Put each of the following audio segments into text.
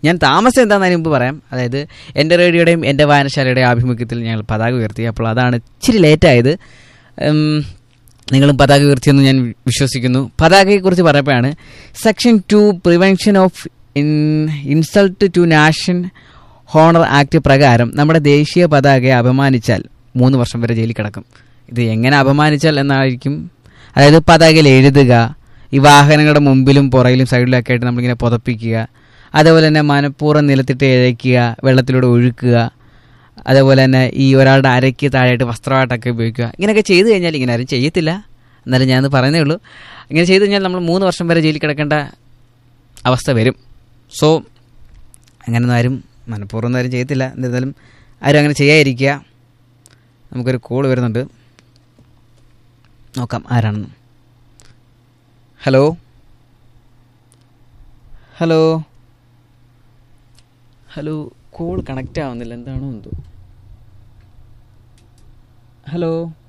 ഞാൻ താമസം എന്താണെന്ന് മുമ്പ് പറയാം അതായത് എൻ്റെ റേഡിയോയുടെയും എൻ്റെ വായനശാലയുടെയും ആഭിമുഖ്യത്തിൽ ഞങ്ങൾ പതാക ഉയർത്തി അപ്പോൾ അതാണ് ഇച്ചിരി ലേറ്റായത് ഉം, നിങ്ങളും പതാക ഉയർത്തിയെന്ന് ഞാൻ വിശ്വസിക്കുന്നു പതാകയെക്കുറിച്ച് പറയപ്പോഴാണ് section two prevention of in insult to nation honour act പ്രകാരം നമ്മുടെ ദേശീയ പതാകയെ അപമാനിച്ചാൽ മൂന്ന് വർഷം വരെ ജയിലിൽ കിടക്കും ഇത് എങ്ങനെ അപമാനിച്ചാൽ എന്നായിരിക്കും അതായത് പതാകയിൽ എഴുതുക ഈ വാഹനങ്ങളുടെ മുമ്പിലും പുറകിലും സൈഡിലൊക്കെ ആയിട്ട് നമ്മളിങ്ങനെ പുതപ്പിക്കുക അതേപോലെ തന്നെ മനഃപൂർവ്വം നിലത്തിട്ട് ഇഴയ്ക്കുക വെള്ളത്തിലൂടെ ഒഴുക്കുക അതേപോലെ തന്നെ ഈ ഒരാളുടെ അരയ്ക്ക് താഴെയായിട്ട് വസ്ത്രമായിട്ടൊക്കെ ഉപയോഗിക്കുക ഇങ്ങനെയൊക്കെ ചെയ്തു കഴിഞ്ഞാൽ ഇങ്ങനെ ആരും ചെയ്യത്തില്ല എന്നാലും ഞാനത് പറയുന്നേ ഉള്ളൂ ഇങ്ങനെ ചെയ്തു കഴിഞ്ഞാൽ നമ്മൾ മൂന്ന് വർഷം വരെ ജയിലിൽ കിടക്കേണ്ട അവസ്ഥ വരും സോ അങ്ങനെയൊന്നും ആരും മനഃപൂർവ്വം ആരും ചെയ്യത്തില്ല എന്നിരുന്നാലും ആരും അങ്ങനെ ചെയ്യാതിരിക്കുക നമുക്കൊരു കോൾ വരുന്നുണ്ട് നോക്കാം ആരാണെന്ന് hello hello hello call connect ആവുന്നില്ല എന്താണോ എന്തോ ഹലോ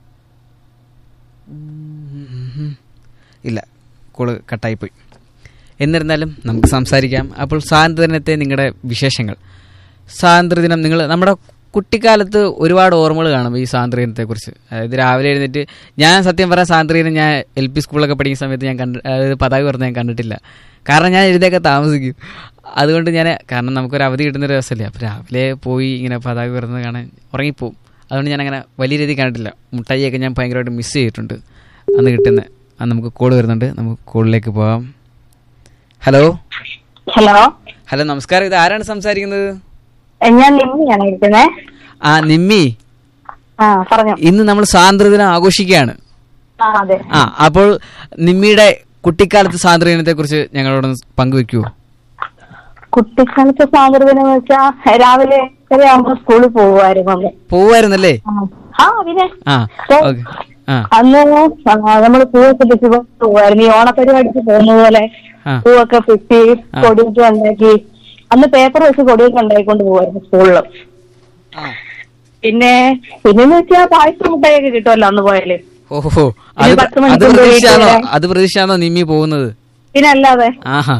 ഉം. ഇല്ല കോള് കട്ടായിപ്പോയി എന്നിരുന്നാലും നമുക്ക് സംസാരിക്കാം അപ്പോൾ സ്വാതന്ത്ര്യദിനത്തെ നിങ്ങളുടെ വിശേഷങ്ങൾ സ്വാതന്ത്ര്യദിനം നിങ്ങൾ നമ്മുടെ കുട്ടിക്കാലത്ത് ഒരുപാട് ഓർമ്മകൾ കാണും ഈ സ്വാതന്ത്ര്യദിനത്തെക്കുറിച്ച് അതായത് രാവിലെ എഴുന്നേറ്റ് ഞാൻ സത്യം പറയാൻ സ്വാതന്ത്ര്യദിനം ഞാൻ എൽ പി സ്കൂളൊക്കെ പഠിക്കുന്ന സമയത്ത് ഞാൻ കണ്ട് അതായത് പതാക ഉയർന്ന് ഞാൻ കണ്ടിട്ടില്ല കാരണം ഞാൻ എഴുതിയൊക്കെ താമസിക്കും അതുകൊണ്ട് ഞാൻ കാരണം നമുക്കൊരു അവധി കിട്ടുന്ന ഒരു ദിവസമല്ലേ അപ്പോൾ രാവിലെ പോയി ഇങ്ങനെ പതാക ഉയർന്ന് കാണാൻ ഉറങ്ങിപ്പോവും അതുകൊണ്ട് ഞാൻ അങ്ങനെ വലിയ രീതിയിൽ കണ്ടിട്ടില്ല മുട്ടായിയൊക്കെ ഞാൻ ഭയങ്കരമായിട്ട് മിസ് ചെയ്തിട്ടുണ്ട് അന്ന് കിട്ടുന്ന അന്ന് നമുക്ക് കോൾ വരുന്നുണ്ട് നമുക്ക് കോളിലേക്ക് പോവാം ഹലോ ഹലോ ഹലോ നമസ്കാരം ഇത് ആരാണ് സംസാരിക്കുന്നത് ഞാൻ നിമ്മിയാണ് ഇരിക്കുന്നത് ആ നിമ്മി ആ പറഞ്ഞോ ഇന്ന് നമ്മൾ സ്വാതന്ത്ര്യദിനം ആഘോഷിക്കുകയാണ് ആ അതെ ആ അപ്പോൾ നിമ്മിയുടെ കുട്ടിക്കാലത്ത് സ്വാതന്ത്ര്യദിനത്തെ കുറിച്ച് ഞങ്ങളോട് പങ്കുവെക്കുവോ കുട്ടിക്കാലത്തെ സ്വാതന്ത്ര്യം എന്ന് വെച്ചാ രാവിലെ എട്ടര ആകുമ്പോ സ്കൂളിൽ പോകുമായിരുന്നു അന്ന് പോവായിരുന്നല്ലേ ആ പിന്നെ ആ ഓ. ഓക്കെ ആ അന്ന് നമ്മൾ പൂവൊക്കെ പിച്ച് പോകുമായിരുന്നു ഈ ഓണപരിപാടിക്ക് പോകുന്ന പോലെ ആ. പൂവൊക്കെ പിച്ച് ആ. കൊടിയൊക്കെ ഉണ്ടാക്കി അന്ന് പേപ്പർ വെച്ച് കൊടിയൊക്കെ ഉണ്ടാക്കിക്കൊണ്ട് പോകുമായിരുന്നു സ്കൂളിൽ ആ. പിന്നെ പിന്നെന്ന് വെച്ചാൽ പായസം മുട്ടയൊക്കെ കിട്ടുമല്ലോ അന്ന് പോയാല് ഓഹോ ഒരു അത് പത്ത് അത് മണിക്കൂർ പ്രതീക്ഷയാണോ വീട്ടിൽ അത് പ്രതീക്ഷയാണോ നിമ്മി പോകുന്നത് പിന്നെ അല്ലാതെ ആഹാ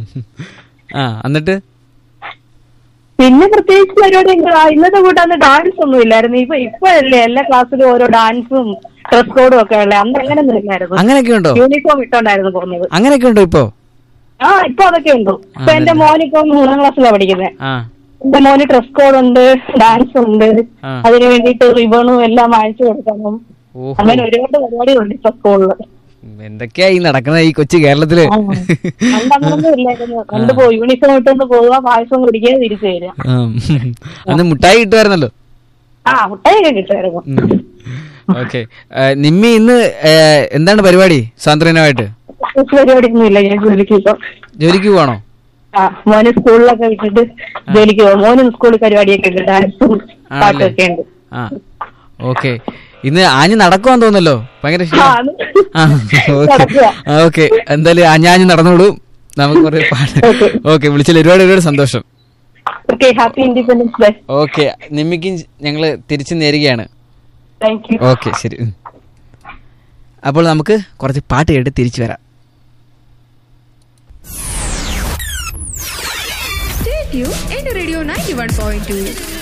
ആ എന്നിട്ട് പിന്നെ പ്രത്യേകിച്ച് പരിപാടി എന്താ ഇന്നത്തെ കൂട്ടാന്ന് ഡാൻസ് ഒന്നും ഇല്ലായിരുന്നു ഇപ്പൊ ഇപ്പോഴല്ലേ എല്ലാ ക്ലാസ്സിലും ഓരോ ഡാൻസും ഡ്രസ് കോഡും ഒക്കെ ഉള്ളത് അന്ന് അങ്ങനെയൊന്നും ഇല്ലായിരുന്നു അങ്ങനെയൊക്കെ ഉണ്ടോ യൂണിഫോം ഇട്ടോണ്ടായിരുന്നു പോകുന്നത് അങ്ങനെയൊക്കെ ഉണ്ടോ ഇപ്പോ ആ ഇപ്പൊ അതൊക്കെ ഉണ്ട് ഇപ്പൊ എന്റെ മോനിപ്പോ മൂന്നാം ക്ലാസ്സിലാണ് പഠിക്കുന്നത് ആ എന്റെ മോന് ഡ്രസ് കോഡ് ഉണ്ട് ഡാൻസ് ഉണ്ട് ആ. അതിന് വേണ്ടിയിട്ട് റിബണും എല്ലാം വാങ്ങിച്ചു കൊടുക്കണം ഓഹോ അങ്ങനെ ഒരുപാട് പരിപാടികളുണ്ട് ഇപ്പൊ സ്കൂളില് എന്തൊക്കെയാ ഈ നടക്കുന്ന ഈ കൊച്ചു കേരളത്തില് പണ്ട് അങ്ങനൊന്നും ഇല്ലായിരുന്നു പണ്ട് പോയി യൂണിഫോം ഇട്ടുകൊണ്ട് പോവുക പായസം കുടിക്കുക തിരിച്ചു വരിക ഉം. അന്ന് മുട്ടായി കിട്ടുമായിരുന്നല്ലോ ആ മുട്ടയൊക്കെ കിട്ടുമായിരുന്നു ഓക്കെ നിമ്മി ഇന്ന് ഏ, എന്താണ് പരിപാടി സ്വാതന്ത്ര്യമായിട്ട് പരിപാടി ഒന്നും ഇല്ല ഞാൻ ജോലിക്ക് ഇപ്പൊ ജോലിക്ക് പോകണോ ആ മോന് സ്കൂളിലൊക്കെ വിട്ടിട്ട് ജോലിക്ക് പോകും മോനും സ്കൂളിൽ പരിപാടിയൊക്കെ ഉണ്ട് ഡാൻസും ആണല്ലേ പാട്ടൊക്കെ ഉണ്ട് ആ ഓക്കെ ഇന്ന് ആഞ്ഞ് നടക്കുവാൻ തോന്നല്ലോ ഭയങ്കര ആ, ക്ഷീണം. അത് ആ ഓക്കെ നടക്കുവാ. ഓക്കെ എന്തായാലും ആഞ്ഞാഞ്ഞ് നടന്നോളൂ നമുക്ക് കുറെ പാട്ട് Okay. ഓക്കെ വിളിച്ചതിൽ ഒരുപാട് ഒരുപാട് സന്തോഷം okay happy independence day okay നിമ്മിക്കും ഞങ്ങള് തിരിച്ചു നേരുകയാണ് താങ്ക് യു ഓക്കെ ശരി ഉം. അപ്പോൾ നമുക്ക് കുറച്ച് പാട്ട് കേട്ട് തിരിച്ചു വരാം Stay tuned in Radio 91.2.